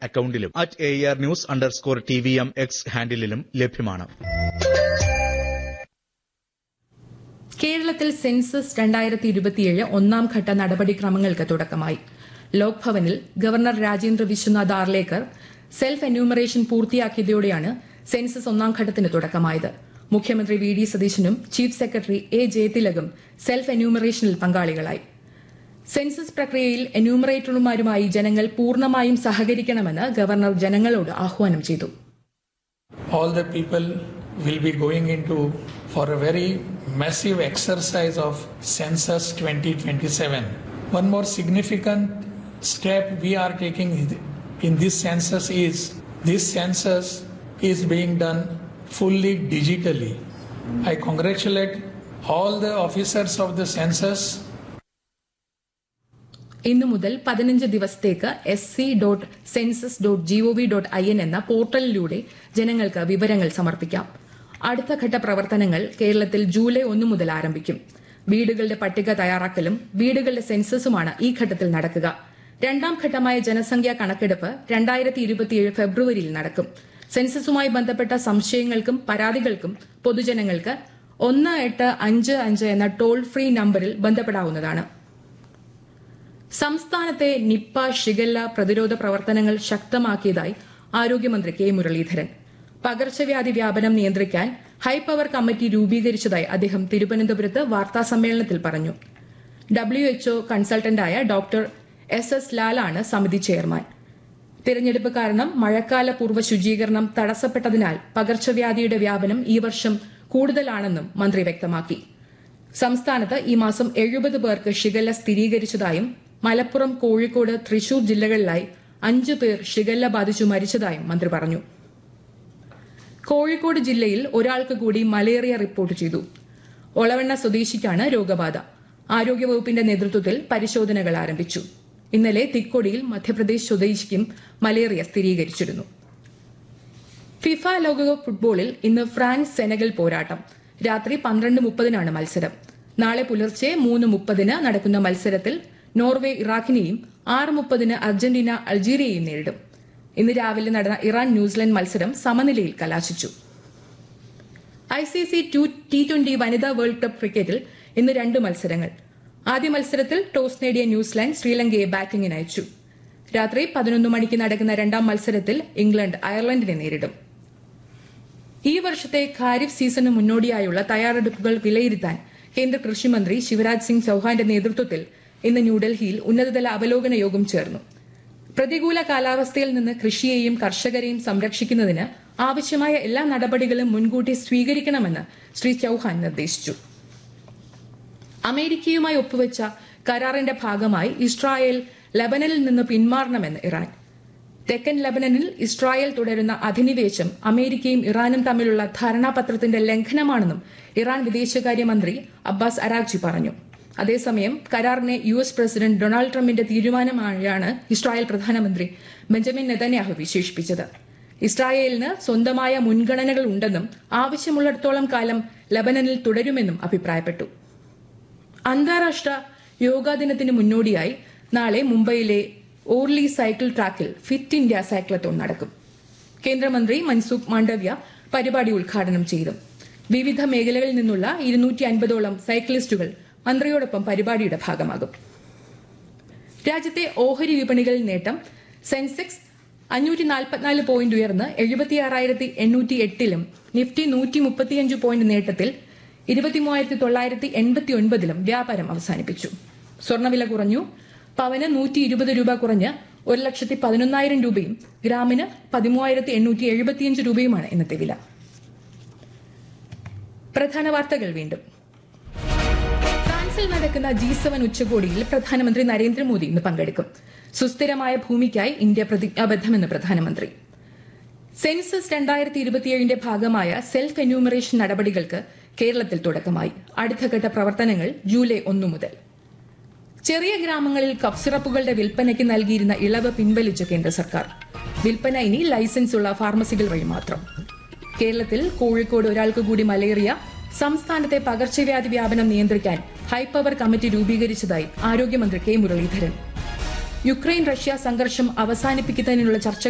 അക്കൌണ്ടിലും at A R news underscore T V M X ഹാൻഡിലും ലഭ്യമാണ് കേരളത്തിൽ സെൻസസ് രണ്ടായിരത്തി ഇരുപത്തിയേഴ് ഒന്നാം ഘട്ട നടപടിക്രമങ്ങൾക്ക് തുടക്കമായി ലോക്ഭവനിൽ governor Rajendra Vishwanath Arlekar self enumeration പൂർത്തിയാക്കിയതോടെയാണ് സെൻസസ് ഒന്നാം ഘട്ടത്തിന് തുടക്കമായത് മുഖ്യമന്ത്രി വി ഡി സതീശനും ചീഫ് സെക്രട്ടറി എ ജയതിലകും സെൽഫ് എന്യൂമറേഷനിൽ പങ്കാളികളായി സെൻസസ് പ്രക്രിയയിൽ എന്യൂമറേറ്റർമാരുമായി ജനങ്ങൾ പൂർണ്ണമായും സഹകരിക്കണമെന്ന് ഗവർണർ ജനങ്ങളോട് ആഹ്വാനം ചെയ്തു all the people will be going into for a very massive exercise of census 2027 one more significant step we are taking in this census is this census is being done fully digitally i congratulate all the officers of the census ഇന്നു മുതൽ പതിനഞ്ച് ദിവസത്തേക്ക് S C dot census dot G O V dot I N എന്ന പോർട്ടലിലൂടെ ജനങ്ങൾക്ക് വിവരങ്ങൾ സമർപ്പിക്കാം അടുത്ത ഘട്ട പ്രവർത്തനങ്ങൾ കേരളത്തിൽ ജൂലൈ ഒന്ന് മുതൽ ആരംഭിക്കും വീടുകളുടെ പട്ടിക തയ്യാറാക്കലും വീടുകളുടെ സെൻസസുമാണ് ഈ ഘട്ടത്തിൽ നടക്കുക രണ്ടാം ഘട്ടമായ ജനസംഖ്യാ കണക്കെടുപ്പ് രണ്ടായിരത്തി ഇരുപത്തിയേഴ് ഫെബ്രുവരിയിൽ നടക്കും സെൻസസുമായി ബന്ധപ്പെട്ട സംശയങ്ങൾക്കും പരാതികൾക്കും പൊതുജനങ്ങൾക്ക് ഒന്ന് എട്ട് അഞ്ച് അഞ്ച് എന്ന ടോൾ ഫ്രീ നമ്പറിൽ ബന്ധപ്പെടാവുന്നതാണ് സംസ്ഥാനത്തെ നിപ്പ ഷിഗല്ല പ്രതിരോധ പ്രവർത്തനങ്ങൾ ശക്തമാക്കിയതായി ആരോഗ്യമന്ത്രി കെ മുരളീധരൻ പകർച്ചവ്യാധി വ്യാപനം നിയന്ത്രിക്കാൻ ഹൈപവർ കമ്മിറ്റി രൂപീകരിച്ചതായി അദ്ദേഹം തിരുവനന്തപുരത്ത് വാർത്താസമ്മേളനത്തിൽ പറഞ്ഞു ഡബ്ല്യുഎച്ച്ഒ കൺസൾട്ടന്റായ ഡോക്ടർ എസ് എസ് ലാലാണ് സമിതി ചെയർമാൻ തിരഞ്ഞെടുപ്പ് കാരണം മഴക്കാല പൂർവ്വ ശുചീകരണം തടസ്സപ്പെട്ടതിനാൽ പകർച്ചവ്യാധിയുടെ വ്യാപനം ഈ വർഷം കൂടുതലാണെന്നും മന്ത്രി വ്യക്തമാക്കി സംസ്ഥാനത്ത് ഈ മാസം എഴുപത് പേർക്ക് ഷിഗല്ല സ്ഥിരീകരിച്ചതായും മലപ്പുറം കോഴിക്കോട് തൃശൂർ ജില്ലകളിലായി അഞ്ചു പേർ ഷിഗല്ല ബാധിച്ചു മരിച്ചതായും മന്ത്രി പറഞ്ഞു കോഴിക്കോട് ജില്ലയിൽ ഒരാൾക്ക് കൂടി മലേറിയ റിപ്പോർട്ട് ചെയ്തു ഒളവണ്ണ സ്വദേശിക്കാണ് രോഗബാധ ആരോഗ്യവകുപ്പിന്റെ നേതൃത്വത്തിൽ പരിശോധനകൾ ആരംഭിച്ചു ഇന്നലെ തിക്കോടിയിൽ മധ്യപ്രദേശ് സ്വദേശിക്കും മലേറിയ സ്ഥിരീകരിച്ചിരുന്നു ഫിഫ ലോകകപ്പ് ഫുട്ബോളിൽ ഇന്ന് ഫ്രാൻസ് സെനഗൽ പോരാട്ടം രാത്രി പന്ത്രണ്ട് മുപ്പതിനാണ് മത്സരം നാളെ പുലർച്ചെ മൂന്ന് മുപ്പതിന് നടക്കുന്ന മത്സരത്തിൽ നോർവേ ഇറാഖിനെയും ആറ് മുപ്പതിന് അർജന്റീന അൾജീരിയയെയും നേരിടും ഇന്ന് രാവിലെ നടന്ന ഇറാൻ ന്യൂസിലൻഡ് മത്സരം സമനിലയിൽ കലാശിച്ചു I C C T twenty വനിതാ വേൾഡ് കപ്പ് ക്രിക്കറ്റിൽ ഇന്ന് രണ്ട് മത്സരങ്ങൾ ആദ്യ മത്സരത്തിൽ ടോസ് നേടിയ ന്യൂസിലാൻഡ് ശ്രീലങ്കയെ ബാറ്റിംഗിന് അയച്ചു രാത്രി പതിനൊന്ന് മണിക്ക് നടക്കുന്ന രണ്ടാം മത്സരത്തിൽ ഇംഗ്ലണ്ട് അയർലൻഡിനെ നേരിടും ഈ വർഷത്തെ ഖാരിഫ് സീസണിന് മുന്നോടിയായുള്ള തയ്യാറെടുപ്പുകൾ വിലയിരുത്താൻ കേന്ദ്ര കൃഷിമന്ത്രി ശിവരാജ് സിംഗ് ചൌഹാന്റെ നേതൃത്വത്തിൽ ഇന്ന് ന്യൂഡൽഹിയിൽ ഉന്നതതല അവലോകന യോഗം ചേർന്നു പ്രതികൂല കാലാവസ്ഥയിൽ നിന്ന് കൃഷിയെയും കർഷകരെയും സംരക്ഷിക്കുന്നതിന് ആവശ്യമായ എല്ലാ നടപടികളും മുൻകൂട്ടി സ്വീകരിക്കണമെന്ന് ശ്രീ ചൌഹാൻ നിർദ്ദേശിച്ചു അമേരിക്കയുമായി ഒപ്പുവെച്ച കരാറിന്റെ ഭാഗമായി ഇസ്രായേൽ ലബനനിൽ നിന്ന് പിന്മാറണമെന്ന് ഇറാൻ തെക്കൻ ലബനനിൽ ഇസ്രായേൽ തുടരുന്ന അധിനിവേശം അമേരിക്കയും ഇറാനും തമ്മിലുള്ള ധാരണാപത്രത്തിന്റെ ലംഘനമാണെന്നും ഇറാൻ വിദേശകാര്യമന്ത്രി അബ്ബാസ് അരാഗ്ചി പറഞ്ഞു അതേസമയം കരാറിനെ യു എസ് പ്രസിഡന്റ് ഡൊണാൾഡ് ട്രംപിന്റെ തീരുമാനമായാണ് ഇസ്രായേൽ പ്രധാനമന്ത്രി ബെഞ്ചമിൻ നെതന്യാഹു വിശേഷിപ്പിച്ചത് ഇസ്രായേലിന് സ്വന്തമായ മുൻഗണനകൾ ഉണ്ടെന്നും ആവശ്യമുള്ളിടത്തോളം കാലം ലബനനിൽ തുടരുമെന്നും അഭിപ്രായപ്പെട്ടു അന്താരാഷ്ട്ര യോഗാ ദിനത്തിന് മുന്നോടിയായി നാളെ മുംബൈയിലെ ഓർലി സൈക്കിൾ ട്രാക്കിൽ ഫിറ്റ് ഇന്ത്യ സൈക്ലത്തോൺ നടക്കും കേന്ദ്രമന്ത്രി മൻസുഖ് മാണ്ഡവ്യ പരിപാടി ഉദ്ഘാടനം ചെയ്തു വിവിധ മേഖലകളിൽ നിന്നുള്ള ഇരുന്നൂറ്റി അൻപതോളം സൈക്ലിസ്റ്റുകൾ മന്ത്രിയോടൊപ്പം പരിപാടിയുടെ ഭാഗമാകും രാജ്യത്തെ ഓഹരി വിപണികളിൽ നേട്ടം സെൻസെക്സ് അഞ്ഞൂറ്റി നാൽപ്പത്തിനാല് പോയിന്റ് ഉയർന്ന് എഴുപത്തിയാറായിരത്തി എണ്ണൂറ്റി എട്ടിലും നിഫ്റ്റി നൂറ്റി മുപ്പത്തിയഞ്ച് പോയിന്റ് നേട്ടത്തിൽ ഇരുപത്തിമൂവായിരത്തി തൊള്ളായിരത്തി എൺപത്തി ഒൻപതിലും വ്യാപാരം അവസാനിപ്പിച്ചു സ്വർണ്ണവില കുറഞ്ഞു പവന് നൂറ്റി ഇരുപത് രൂപ കുറഞ്ഞ് ഒരു ലക്ഷത്തി പതിനൊന്നായിരം രൂപയും ഗ്രാമിന് പതിമൂവായിരത്തി എണ്ണൂറ്റി എഴുപത്തിയഞ്ച് രൂപയുമാണ് ഇന്നത്തെ വില പ്രധാന വാർത്തകൾ വീണ്ടും ഫ്രാൻസിൽ നടക്കുന്ന ജി സെവൻ ഉച്ചകോടിയിൽ പ്രധാനമന്ത്രി നരേന്ദ്രമോദി ഇന്ന് പങ്കെടുക്കും സുസ്ഥിരമായ ഭൂമിക്കായി ഇന്ത്യ പ്രതിജ്ഞാബദ്ധമെന്ന് പ്രധാനമന്ത്രി സെൻസസ് രണ്ടായിരത്തി ഇരുപത്തിയേഴിന്റെ ഭാഗമായ സെൽഫ് എന്യൂമറേഷൻ നടപടികൾക്ക് കേരളത്തിൽ തുടക്കമായി അടുത്തഘട്ട പ്രവർത്തനങ്ങൾ ജൂലൈ ഒന്നു മുതൽ ചെറിയ ഗ്രാമങ്ങളിൽ കഫ് സിറപ്പുകളുടെ വിൽപ്പനയ്ക്ക് നൽകിയിരുന്ന ഇളവ് പിൻവലിച്ച കേന്ദ്ര സർക്കാർ വിൽപ്പന ഇനി ലൈസൻസ് ഉള്ള ഫാർമസികൾ വഴി മാത്രം കേരളത്തിൽ കോഴിക്കോട് ഒരാൾക്ക് കൂടി മലേറിയ സംസ്ഥാനത്തെ പകർച്ചവ്യാധി വ്യാപനം നിയന്ത്രിക്കാൻ ഹൈപവർ കമ്മിറ്റി രൂപീകരിച്ചതായി ആരോഗ്യമന്ത്രി കെ മുരളീധരൻ യുക്രൈൻ റഷ്യ സംഘർഷം അവസാനിപ്പിക്കുന്നതിനുള്ള ചർച്ച